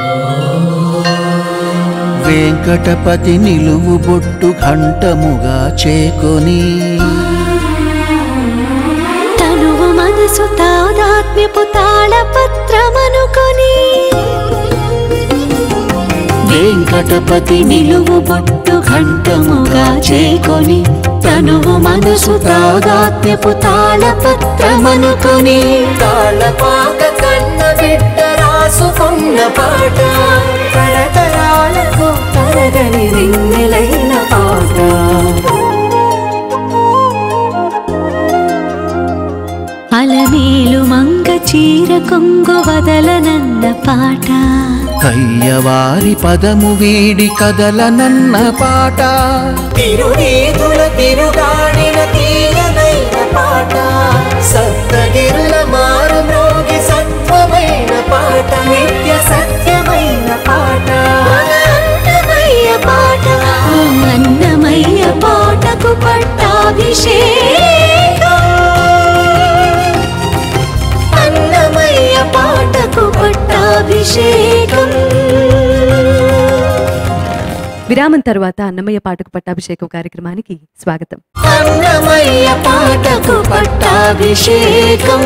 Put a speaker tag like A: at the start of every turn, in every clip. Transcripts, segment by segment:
A: వెంకటపతి నిలువు బొట్టు ఘంటముగా చేకొని
B: తనువు మనసు తాదాత్మ్యపు తాళపత్రమనుకొని వెంకటపతి నిలువు బొట్టు ఘంటముగా చేకొని తనువు మనసు తాదాత్మ్యపు తాళపత్రమనుకొని తాళపాక కన్న బిడ్డ రాసుకున్న పాట తరతరాలకు తరగని రింగిలైన పాట అలమేలు మంగ చీర కొంగు వదలనన్న పాట
A: కయ్యవారి పదము వీడి కదలనన్న పాట
B: తిరునీతుల తిరుగాడిన తీయనైన పాట సప్తగిరుల మారు మ్రోగి సత్వమైన పాట నిత్య సత్యమైన పాట అన్నమయ్య పాట ఆ అన్నమయ్య పాటకు పట్టాభిషేకం అన్నమయ్య పాటకు పట్టాభిషేకం
C: విరామం తర్వాత అన్నమయ్య పాటకు పట్టాభిషేకం కార్యక్రమానికి స్వాగతం
B: అన్నమయ్య పాటకు పట్టాభిషేకం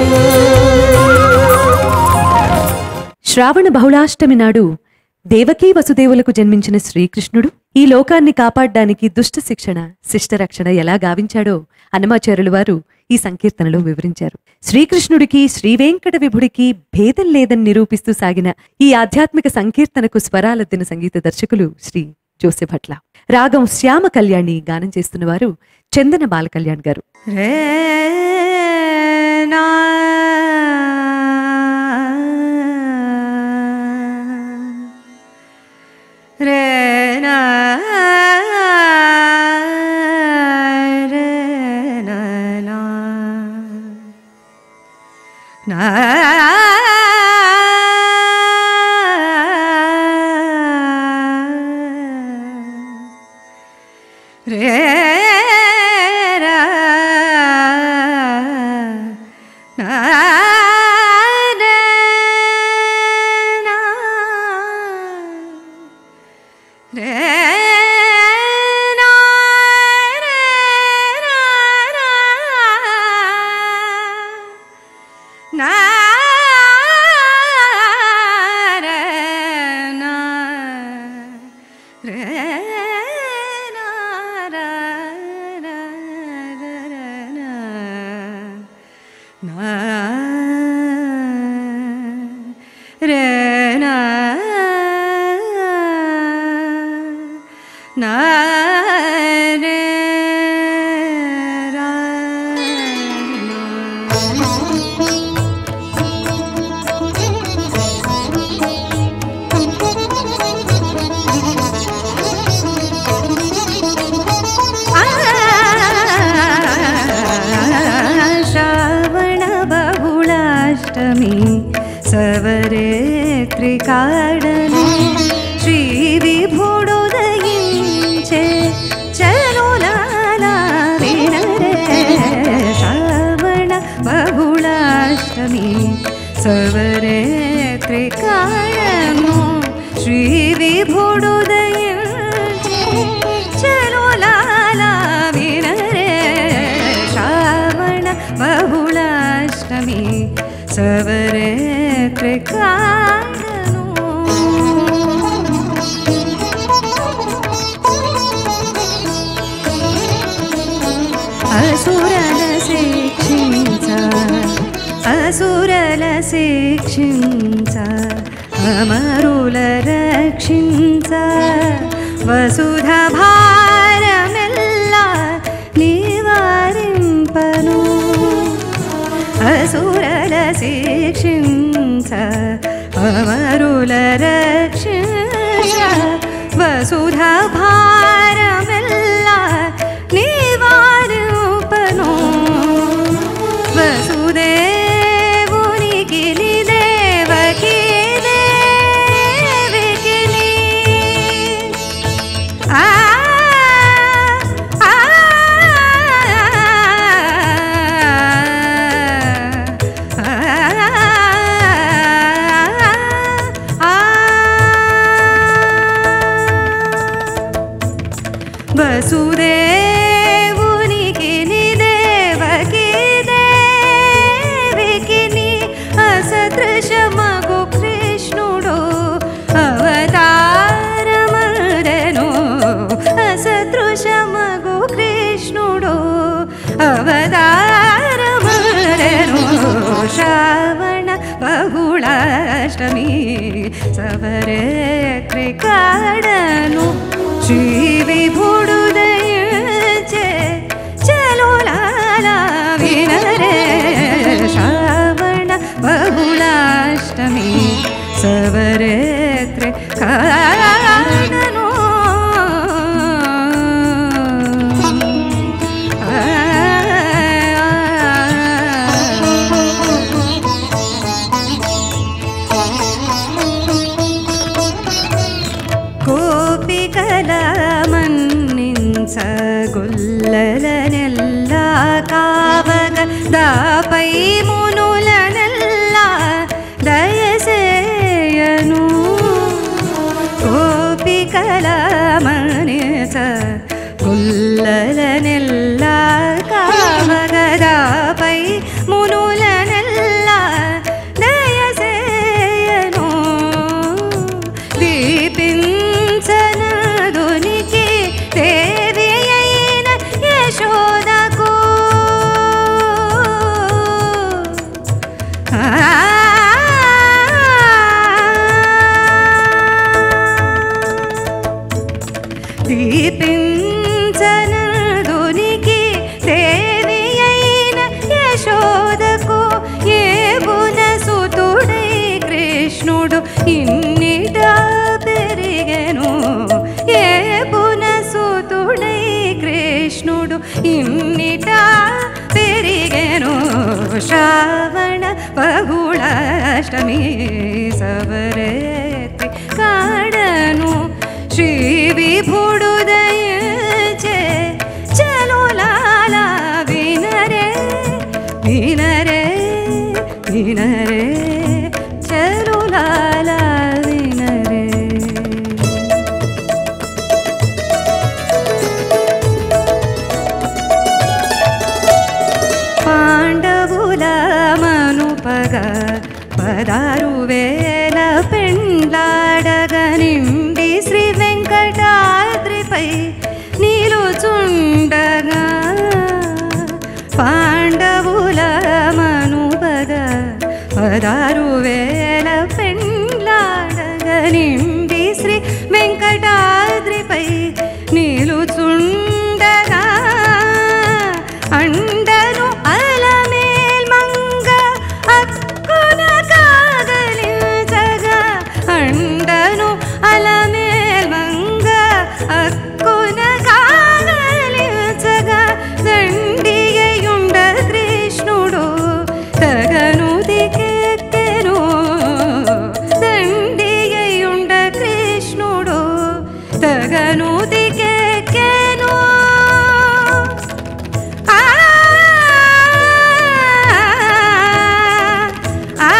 C: శ్రావణ బహుళాష్టమి నాడు దేవకీ వసుదేవులకు జన్మించిన శ్రీకృష్ణుడు ఈ లోకాన్ని కాపాడ్డానికి దుష్ట శిక్షణ శిష్టరక్షణ ఎలా గావించాడో అన్నమాచార్యుల వారు ఈ సంకీర్తనలో వివరించారు శ్రీకృష్ణుడికి శ్రీవేంకట విభుడికి భేదం లేదని నిరూపిస్తూ సాగిన ఈ ఆధ్యాత్మిక సంకీర్తనకు స్వరాలద్దిన సంగీత దర్శకులు శ్రీ జోసెఫ్ భట్ల రాగం శ్యామ కళ్యాణి గానం చేస్తున్న వారు చందన బాలకళ్యాణ్ గారు
D: ಶ್ರಾವಣ ಬಹುಳಾಷ್ಟಮಿ ಸವರೆ ತ್ರಿಕಾಡನೆ ಶ್ರೀ ವಿಭುಡುದಯಿಂಚೆ ಚಲುಲಾಲ ವಿನರೆ ಶ್ರಾವಣ ಬಹುಳಾಷ್ಟಮಿ ಸವರೆ ತ್ರಿಕಾಡನು ಶ್ರೀ ವಿಭುಡುದಯಿಂಚೆ ಚಲುಲಾಲ ವಿನರೆ ಶ್ರಾವಣ ಬಹುಳಾಷ್ಟಮಿ ಸವರೆ ತ್ರಿಕಾಡನು అసురల శిక్షించ అసురల శిక్షించ అమరుల రక్షించ వసుధ భారమెల్ల నివారింపను అసురల శిక్షించ అమరుల రక్షించ వసుధ భారమెల్ల నివారింపను వసుదేవునికి దేవకి దేవికిని ఆ ఆ ఆ వసుదేవునికి దేవకి దేవికిని అసదృశమగు కృష్ణుడు అవతారమరెను అసదృశమగు కృష్ణుడు అవతారమరెను శ్రావణ బహుళాష్టమి సవరే త్రికాడను శ్రీ విభుడు దయచే చలో లాలా వినరే శ్రావణ బహుళాష్టమి సవరే త్రికాడను కోపికల మన్నించ గుల్లలనెల్లా కావగ దాపై మునులనెల్లా దయసేయను కోపికల మన్నించ గుల్లలనెల్లా కావగ దాపై మునులనెల్లా దయసేయను దీపించనదునికి దేవి అయిన యశోదకు ఆ దీపించనదునికి దేవి అయిన యశోదకు ఏ గుణసుతుడై కృష్ణుడు ఇన్నిట పెరిగెను ఏ గుణసుతుడై కృష్ణుడు ఇన్నిట పెరిగెను శ్రావణ బహుళాష్టమి సవరేత్రి కాడను శ్రీ విభుడు దయచే చలో లాలా వినరే వినరే వినరే చలో లాలా వినరే పాండవుల మనుపగ పదారు వేల పెండ్లాడగ నిండి శ్రీ వెంకటాద్రిపై నిలుచుండగా పాండవుల మనుపగ పదారు వేల పెండ్లాడగ నిండి శ్రీ వెంకటాద్రిపై నిలుచుండగా అండను అలమేల్ మంగ అక్కున కాగలించగా అండను అలమేల్ మంగ అక్కున కాగలించగా దండియుండ కృష్ణుడు తగను దికెత్తెను దండియుండ కృష్ణుడు తగను దికెక్కెను ఆ ఆ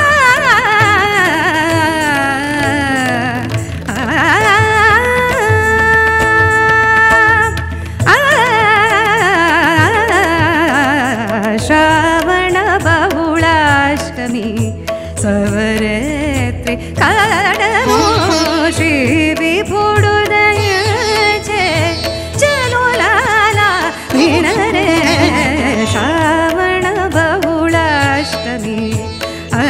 D: శ్రావణ బహుళాష్టమి సవరేత్రి కాడము శ్రీ విభుడు దయచే చలో లాలా వినరే శ్రావణ బహుళాష్టమి ఆ,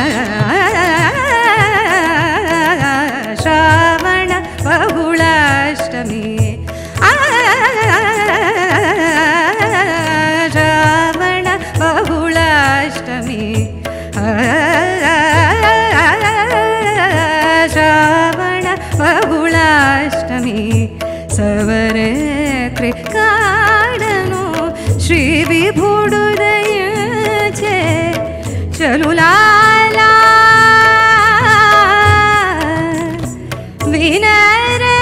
D: శ్రావణ బహుళాష్టమి ఆ, శ్రావణ బహుళాష్టమి ఆ, శ్రావణ బహుళాష్టమి సవరే త్రికాడను శ్రీ విభుడు దయచే చలులాలా వినరే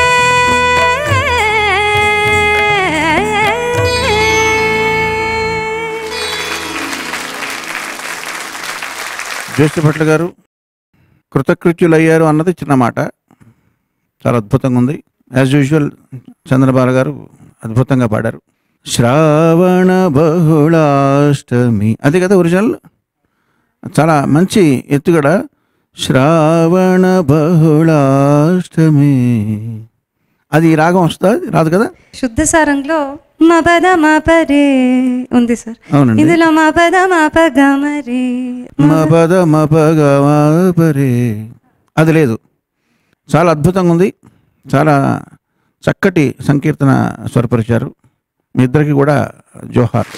E: జ్యేష్ఠభట్ల గారు కృతకృత్యులయ్యారు అన్నది చిన్న మాట చాలా అద్భుతంగా ఉంది యాజ్ యూజువల్ చంద్రబాల గారు అద్భుతంగా పాడారు శ్రావణ బహుళాష్టమి అదే కదా ఒరిజినల్ చాలా మంచి ఎత్తుగడ శ్రావణ బహుళాష్టమి అది ఈ రాగం వస్తుందా రాదు కదా
D: శుద్ధ సారంలో మా పద మా పరే ఉంది సార్
E: అవునండి
D: ఇందులో మా పద మా పగ మరి
E: మ పద మ పగ మ పరే అది లేదు చాలా అద్భుతంగా ఉంది చాలా చక్కటి సంకీర్తన స్వరపరిచారు మీ ఇద్దరికి కూడా జోహార్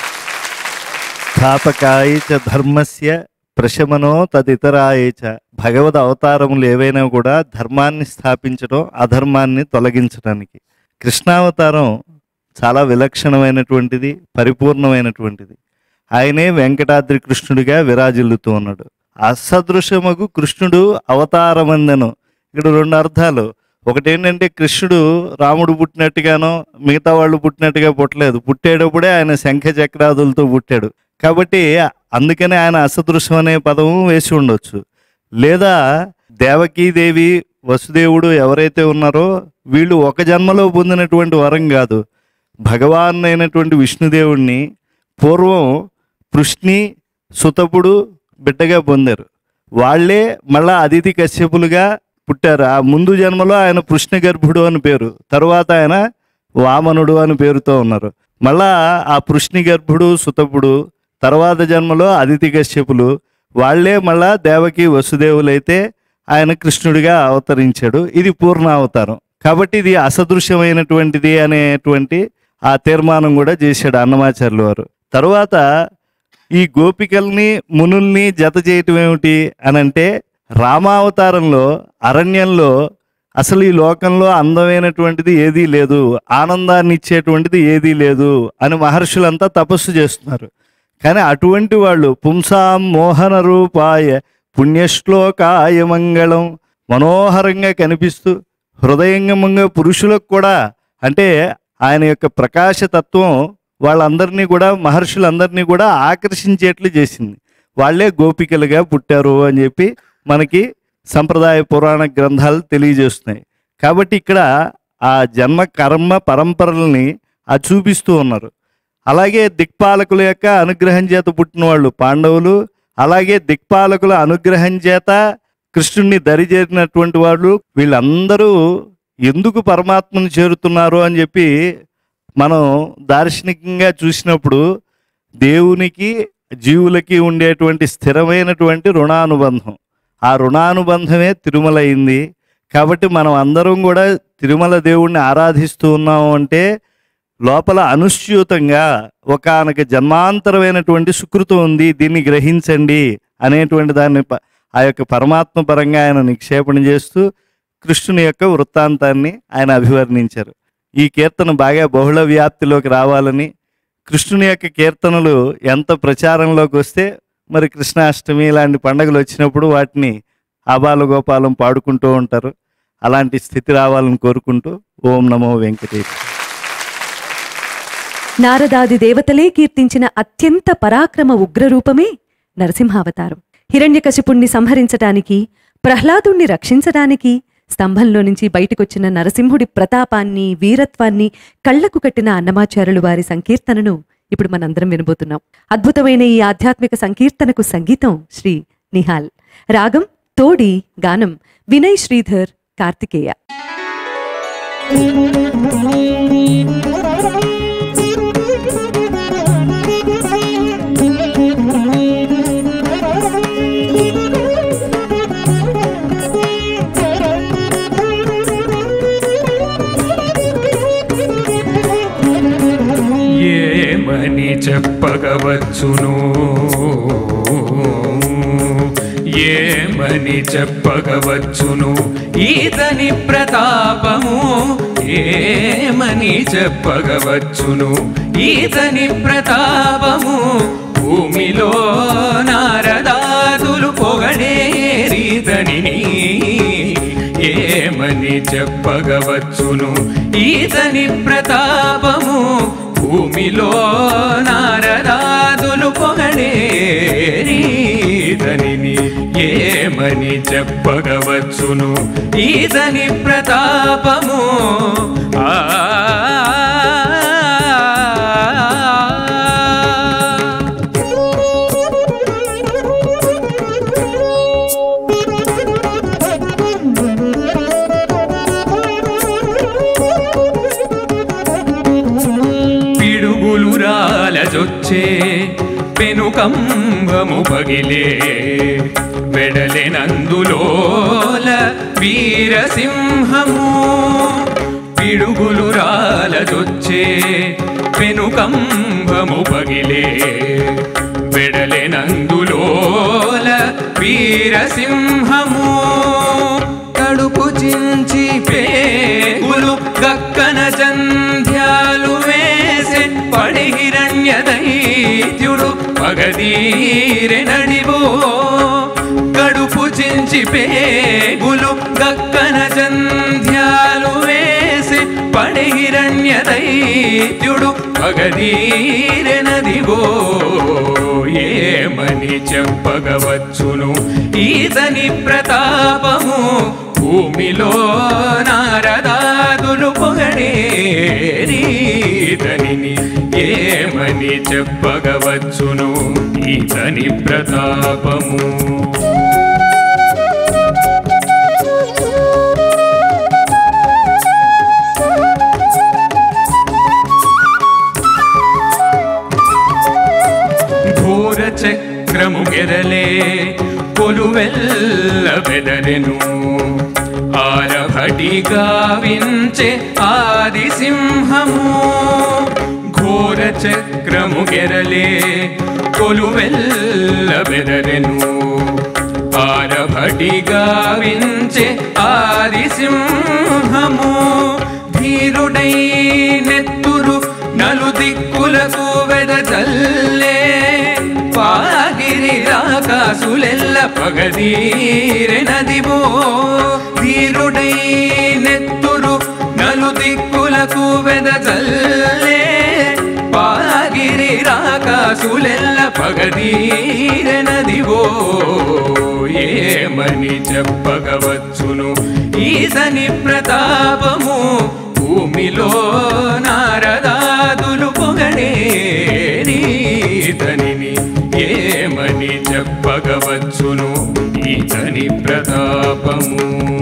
F: స్థాపకాయ చ ధర్మస్య ప్రశమనో తదితరాయ చ భగవద్ అవతారములు ఏవైనా కూడా ధర్మాన్ని స్థాపించడం అధర్మాన్ని తొలగించడానికి కృష్ణావతారం చాలా విలక్షణమైనటువంటిది పరిపూర్ణమైనటువంటిది ఆయనే వెంకటాద్రి కృష్ణుడిగా విరాజిల్లుతూ ఉన్నాడు అసదృశమగు కృష్ణుడు అవతారమందెను ఇక్కడ రెండు అర్థాలు ఒకటి ఏంటంటే కృష్ణుడు రాముడు పుట్టినట్టుగానో మిగతా వాళ్ళు పుట్టినట్టుగా పుట్టలేదు పుట్టేటప్పుడే ఆయన శంఖ చక్రాదులతో పుట్టాడు కాబట్టి అందుకనే ఆయన అసదృశ్యం అనే పదము వేసి ఉండొచ్చు లేదా దేవకీదేవి వసుదేవుడు ఎవరైతే ఉన్నారో వీళ్ళు ఒక జన్మలో పొందినటువంటి వరం కాదు భగవాన్ అయినటువంటి విష్ణుదేవుణ్ణి పూర్వం పృష్ణి సుతపుడు బిడ్డగా పొందారు వాళ్ళే మళ్ళా అతిథి కశ్యపులుగా పుట్టారు ఆ ముందు జన్మలో ఆయన పృష్ణ గర్భుడు అని పేరు తర్వాత ఆయన వామనుడు అని పేరుతో ఉన్నారు మళ్ళా ఆ పృష్ణి గర్భుడు సుతపుడు తర్వాత జన్మలో అదితి కశ్యపులు వాళ్ళే మళ్ళా దేవకి వసుదేవులైతే ఆయన కృష్ణుడిగా అవతరించాడు ఇది పూర్ణ అవతారం కాబట్టి ఇది అసదృశ్యమైనటువంటిది అనేటువంటి ఆ తీర్మానం కూడా చేశాడు అన్నమాచార్యులు వారు తర్వాత ఈ గోపికల్ని మునుల్ని జత చేయటం ఏమిటి అని అంటే రామావతారంలో అరణ్యంలో అసలు ఈ లోకంలో అందమైనటువంటిది ఏదీ లేదు ఆనందాన్ని ఇచ్చేటువంటిది ఏదీ లేదు అని మహర్షులంతా తపస్సు చేస్తున్నారు కానీ అటువంటి వాళ్ళు పుంసాం మోహన రూపాయ పుణ్యశ్లోకాయ మంగళం మనోహరంగా కనిపిస్తూ హృదయంగమంగా పురుషులకు కూడా అంటే ఆయన యొక్క ప్రకాశతత్వం వాళ్ళందరినీ కూడా మహర్షులందరినీ కూడా ఆకర్షించేట్లు చేసింది వాళ్ళే గోపికలుగా పుట్టారు అని చెప్పి మనకి సంప్రదాయ పురాణ గ్రంథాలు తెలియజేస్తున్నాయి కాబట్టి ఇక్కడ ఆ జన్మ కర్మ పరంపరల్ని ఆ చూపిస్తూ ఉన్నారు అలాగే దిక్పాలకుల యొక్క అనుగ్రహం చేత పుట్టిన వాళ్ళు పాండవులు అలాగే దిక్పాలకుల అనుగ్రహం చేత కృష్ణుణ్ణి దరిచేరినటువంటి వాళ్ళు వీళ్ళందరూ ఎందుకు పరమాత్మను చేరుతున్నారు అని చెప్పి మనం దార్శనికంగా చూసినప్పుడు దేవునికి జీవులకి ఉండేటువంటి స్థిరమైనటువంటి రుణానుబంధం ఆ రుణానుబంధమే తిరుమల అయింది కాబట్టి మనం అందరం కూడా తిరుమల దేవుణ్ణి ఆరాధిస్తూ ఉన్నాము అంటే లోపల అనుస్యూతంగా ఒకానొక జన్మాంతరమైనటువంటి సుకృతం ఉంది దీన్ని గ్రహించండి అనేటువంటి దాన్ని ప- ఆ యొక్క పరమాత్మ పరంగా ఆయన నిక్షేపణ చేస్తూ కృష్ణుని యొక్క వృత్తాంతాన్ని ఆయన అభివర్ణించారు ఈ కీర్తన బాగా బహుళ వ్యాప్తిలోకి రావాలని కృష్ణుని యొక్క కీర్తనలు ఎంత ప్రచారంలోకి వస్తే మరి కృష్ణాష్టమి ఇలాంటి పండుగలు వచ్చినప్పుడు వాటిని ఆబాల గోపాలం పాడుకుంటూ ఉంటారు అలాంటి స్థితి రావాలని కోరుకుంటూ ఓం నమో వెంకటేశ్వర
C: నారదాది దేవతలే కీర్తించిన అత్యంత పరాక్రమ ఉగ్రరూపమే నరసింహావతారం హిరణ్యకశిపుణ్ణి సంహరించటానికి ప్రహ్లాదుణ్ణి రక్షించటానికి స్తంభంలో నుంచి బయటకొచ్చిన నరసింహుడి ప్రతాపాన్ని వీరత్వాన్ని కళ్లకు కట్టిన అన్నమాచారులు వారి సంకీర్తనను ఇప్పుడు మనందరం వినబోతున్నాం అద్భుతమైన ఈ ఆధ్యాత్మిక సంకీర్తనకు సంగీతం శ్రీ నిహాల్ రాగం తోడి గానం వినయ్ శ్రీధర్ కార్తికేయ
G: ఏమని చెప్పగవచ్చును ఏమని చెప్పగవచ్చును ఈతని ప్రతాపము ఏమని చెప్పగవచ్చును ఈతని ప్రతాపము భూమిలో నారదాదులు పొగడేరీతని ఏమని చెప్పగవచ్చును ఈతని ప్రతాపము భూమిలో నారదాదులు పొగడేరీతని ఏమని చెప్పగవచ్చును ఈతని ప్రతాపము ఆ పిడుగులు రాలజొచ్చే పెనుకంబము పగిలే వెడలెనందులోల వీరసింహము పిడుగులు రాలజొచ్చే పెనుకంబము పగిలే వెడలెనందులోల వీరసింహము కడుపు చించి పేగులు గక్కన జంధ్యాలు వేసే పడి హిరణ్య దైత్యుడు పగదీరె నడివో కడుపు చించి పేగులు గక్కన జంధ్యాలు వేసే పడి హిరణ్య దైత్యుడు పగదీరె నదివో ఏమని చెప్పగవచ్చును ఈతని ప్రతాపము భూమిలో నారదాదులు పొగడేరీతనిని ఏమని చెప్పగవచ్చును ఈతని ప్రతాపము ఘోర చక్రము గెరలే కొలువెల్ల బెదరెను ఆరభటి గావించే ఆది సింహము ఘోర చక్రము గెరలే కొలువెల్ల బెదరెను ఆరభటి గావించే ఆది సింహము ధీరుడై నెత్తురు నలు దిక్కులకు వెదజల్లే పాగిరి రాకాసులెల్ల పగదీరె నదివో ధీరుడై నెత్తురు నలు దిక్కులకు వెదజల్లే పాగిరి రాకాసులెల్ల పగదీరె నదివో ఏమని చెప్పగవచ్చును ఈతని ప్రతాపము భూమిలో నారదాదులు పొగడేరీతనిని ఏమని చెప్పగవచ్చును ఈతని ప్రతాపము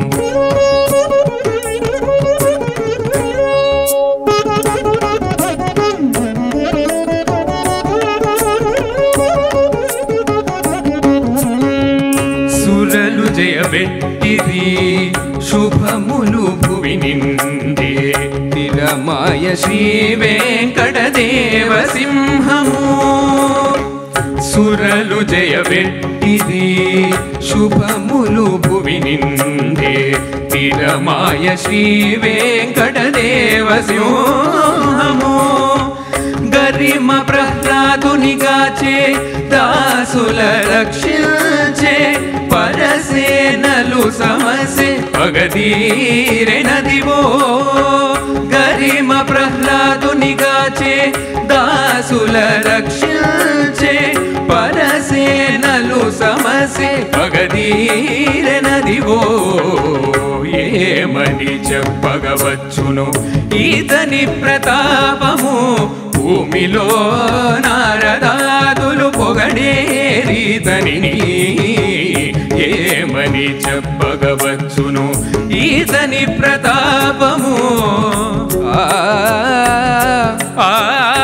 G: సురలు జయబెట్టిది శుభములు భువి నిందే తిరమాయ శ్రీ వెంకటదేవ సింహము సురలు జయబెట్టిది శుభములు భువి నిందే తిరమాయ శ్రీ వెంకటదేవ సింహము గరిమ ప్రహ్లాదునిగాచే దాసుల రక్షించే పరసేనలు సమసే పగదీరె నదివో గరిమ ప్రహ్లాదునిగాచే దాసుల రక్షించే పరసేనలు సమసే పగదీరె నదివో ఏమని చెప్పగవచ్చును ఈతని ప్రతాపము భూమిలో నారదాదులు పొగడేరీతనిని ఏమని చెప్పగవచ్చును ఈతని ప్రతాపము ఆ ఆ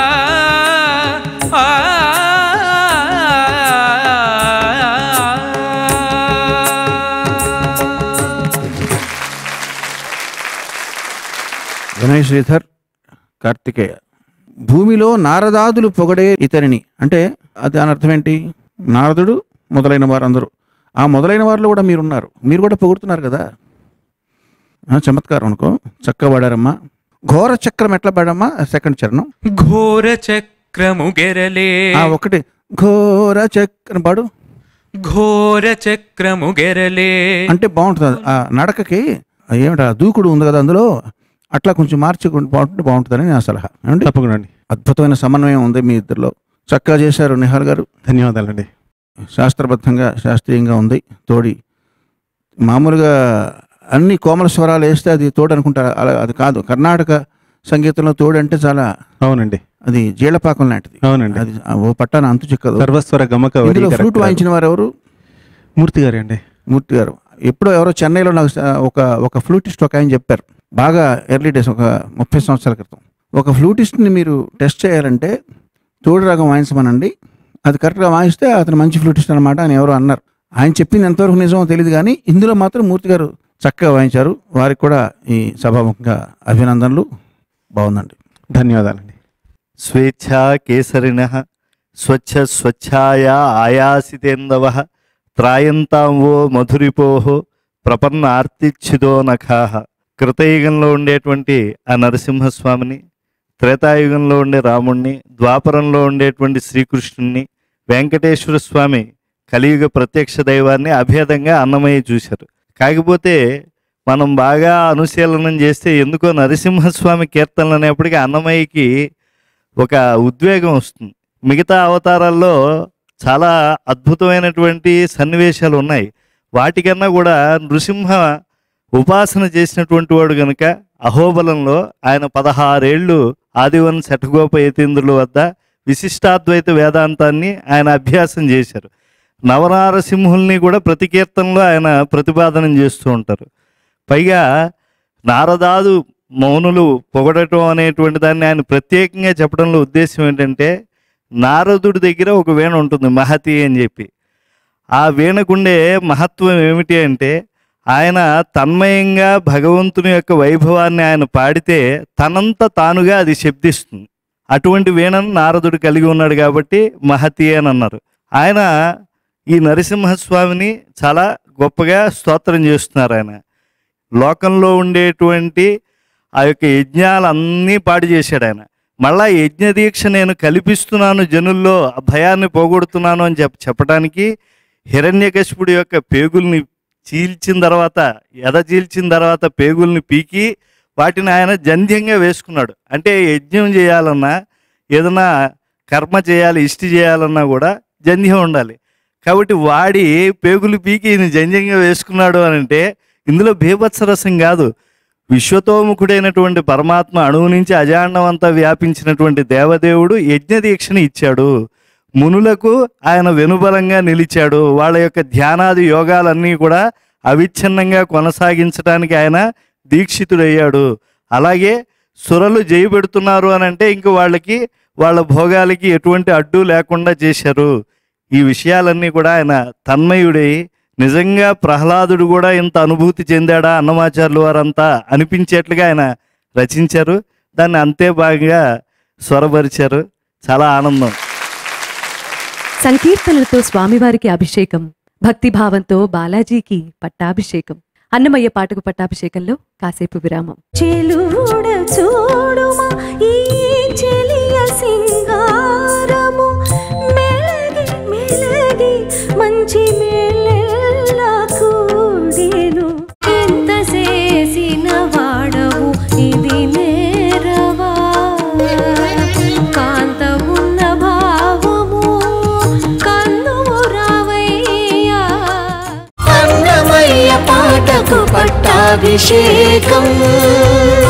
G: ఆ
E: వినయ్ శ్రీధర్ కార్తికేయ భూమిలో నారదాదులు పొగడే ఇతనిని అంటే అది దాని అర్థం ఏంటి నారదుడు మొదలైన వారందరూ ఆ మొదలైన వారిలో కూడా మీరున్నారు మీరు కూడా పొగుడుతున్నారు కదా ఆ, చమత్కారం అనుకో చక్కగా పాడారమ్మా ఘోర చక్రం ఎట్లా పాడమ్మా సెకండ్ చరణం
G: ఘోర చక్రము గెరలే
E: ఆ ఒకటి ఘోర చక్రం పాడు
G: ఘోర చక్రము గెరలే
E: అంటే బాగుంటుంది ఆ నడకకి ఏమిటి ఆ దూకుడు ఉంది కదా అందులో అట్లా కొంచెం మార్చి బాగుంటుంటే బాగుంటుందని నా సలహా ఏమండి
H: తప్పకుండా అండి
E: అద్భుతమైన సమన్వయం ఉంది మీ ఇద్దరిలో చక్కగా చేశారు నిహాల్ గారు
H: ధన్యవాదాలండి
E: శాస్త్రబద్ధంగా శాస్త్రీయంగా ఉంది తోడి మామూలుగా అన్ని కోమల స్వరాలు వేస్తే అది తోడు అనుకుంటారు అలా అది కాదు కర్ణాటక సంగీతంలో తోడు అంటే చాలా
H: అవునండి
E: అది జీలపాకం లాంటిది
H: అవునండి
E: అది ఓ పట్టాన అంతు చిక్కదు
H: సర్వస్వర గమక
E: ఇందులో ఫ్లూట్ వాయించిన వారు ఎవరు
H: మూర్తి గారి అండి
E: మూర్తి గారు ఎప్పుడో ఎవరో చెన్నైలో నాకు స- ఒక ఒక ఫ్లూటిస్ట్ ఒక ఆయన చెప్పారు బాగా ఎర్లీ డేస్ ఒక ముప్పై సంవత్సరాల క్రితం ఒక ఫ్లూటిస్ట్ని మీరు టెస్ట్ చేయాలంటే తోడు రాగం వాయించమనండి అది కరెక్ట్గా వాయిస్తే అతను మంచి ఫ్లూటిస్ట్ అనమాట అని ఎవరో అన్నారు ఆయన చెప్పింది ఎంతవరకు నిజమో తెలియదు కానీ ఇందులో మాత్రం మూర్తి గారు చక్కగా వాయించారు వారికి కూడా ఈ సభాముఖంగా అభినందనలు బాగుందండి
H: ధన్యవాదాలండి
F: స్వేచ్ఛా కేసరిణ స్వచ్ఛ స్వచ్ఛాయా ఆయాసితేందవ త్రాయంతాం ఓ మధురిపోహో ప్రపన్న ఆర్తిచ్ఛిదో నఖాహ కృతయుగంలో ఉండేటువంటి ఆ నరసింహస్వామిని త్రేతాయుగంలో ఉండే రాముణ్ణి ద్వాపరంలో ఉండేటువంటి శ్రీకృష్ణుణ్ణి వెంకటేశ్వర స్వామి కలియుగ ప్రత్యక్ష దైవాన్ని అభేదంగా అన్నమయ్య చూశారు కాకపోతే మనం బాగా అనుశీలనం చేస్తే ఎందుకో నరసింహస్వామి కీర్తనలు అనేప్పటికీ అన్నమయ్యకి ఒక ఉద్వేగం వస్తుంది మిగతా అవతారాల్లో చాలా అద్భుతమైనటువంటి సన్నివేశాలు ఉన్నాయి వాటికన్నా కూడా నృసింహ ఉపాసన చేసినటువంటి వాడు గనుక అహోబలంలో ఆయన పదహారేళ్ళు ఆదివన్ శఠగోప యతీంద్రుల వద్ద విశిష్టాద్వైత వేదాంతాన్ని ఆయన అభ్యాసం చేశారు నవనారసింహుల్ని కూడా ప్రతి కీర్తనలో ఆయన ప్రతిపాదనం చేస్తూ ఉంటారు పైగా నారదాదు మౌనులు పొగడటం అనేటువంటి దాన్ని ఆయన ప్రత్యేకంగా చెప్పడంలో ఉద్దేశం ఏంటంటే నారదుడి దగ్గర ఒక వీణ ఉంటుంది మహతి అని చెప్పి ఆ వీణకుండే మహత్వం ఏమిటి అంటే ఆయన తన్మయంగా భగవంతుని యొక్క వైభవాన్ని ఆయన పాడితే తనంత తానుగా అది శబ్దిస్తుంది అటువంటి వీణను నారదుడు కలిగి ఉన్నాడు కాబట్టి మహతి అని అన్నారు ఆయన ఈ నరసింహస్వామిని చాలా గొప్పగా స్తోత్రం చేస్తున్నారు ఆయన లోకంలో ఉండేటువంటి ఆ యొక్క యజ్ఞాలన్నీ పాడు చేశాడు ఆయన మళ్ళా యజ్ఞ దీక్ష నేను కల్పిస్తున్నాను జనుల్లో ఆ భయాన్ని పోగొడుతున్నాను అని చెప్ప చెప్పడానికి హిరణ్యకశిపుడి యొక్క పేగుల్ని చీల్చిన తర్వాత ఎద చీల్చిన తర్వాత పేగుల్ని పీకి వాటిని ఆయన జంధ్యంగా వేసుకున్నాడు అంటే యజ్ఞం చేయాలన్నా ఏదైనా కర్మ చేయాలి ఇష్టి చేయాలన్నా కూడా జంధ్యం ఉండాలి కాబట్టి వాడి పేగులు పీకి ఈయన జంధ్యంగా వేసుకున్నాడు అని అంటే ఇందులో బీభత్సరసం కాదు విశ్వతోముఖుడైనటువంటి పరమాత్మ అణువు నుంచి అజాండమంతా వ్యాపించినటువంటి దేవదేవుడు యజ్ఞ దీక్షని ఇచ్చాడు మునులకు ఆయన వెనుబలంగా నిలిచాడు వాళ్ళ యొక్క ధ్యానాది యోగాలన్నీ కూడా అవిచ్ఛిన్నంగా కొనసాగించడానికి ఆయన దీక్షితుడయ్యాడు అలాగే సురలు జయబెడుతున్నారు అని అంటే ఇంక వాళ్ళకి వాళ్ళ భోగాలకి ఎటువంటి అడ్డు లేకుండా చేశారు ఈ విషయాలన్నీ కూడా ఆయన తన్మయుడై నిజంగా ప్రహ్లాదుడు కూడా ఇంత అనుభూతి చెందాడా అన్నమాచార్యులు వారంతా అనిపించేట్లుగా ఆయన రచించారు దాన్ని అంతే బాగా స్వరపరిచారు చాలా ఆనందం
C: సంకీర్తనలతో స్వామివారికి అభిషేకం భక్తిభావంతో బాలాజీకి పట్టాభిషేకం అన్నమయ్య పాటకు పట్టాభిషేకంలో కాసేపు విరామం
B: చెలుడ చూడుమా ఈ చెలియ సింగారము మెలగి మెలగి మంచి మేళ కూడేను ఎంత చేసిన వాడవు ఇది నేరవా కాంతమున్న భావము కన్నుము రావయ్యా
A: అన్నమయ్య పాటకు పట్టాభిషేకం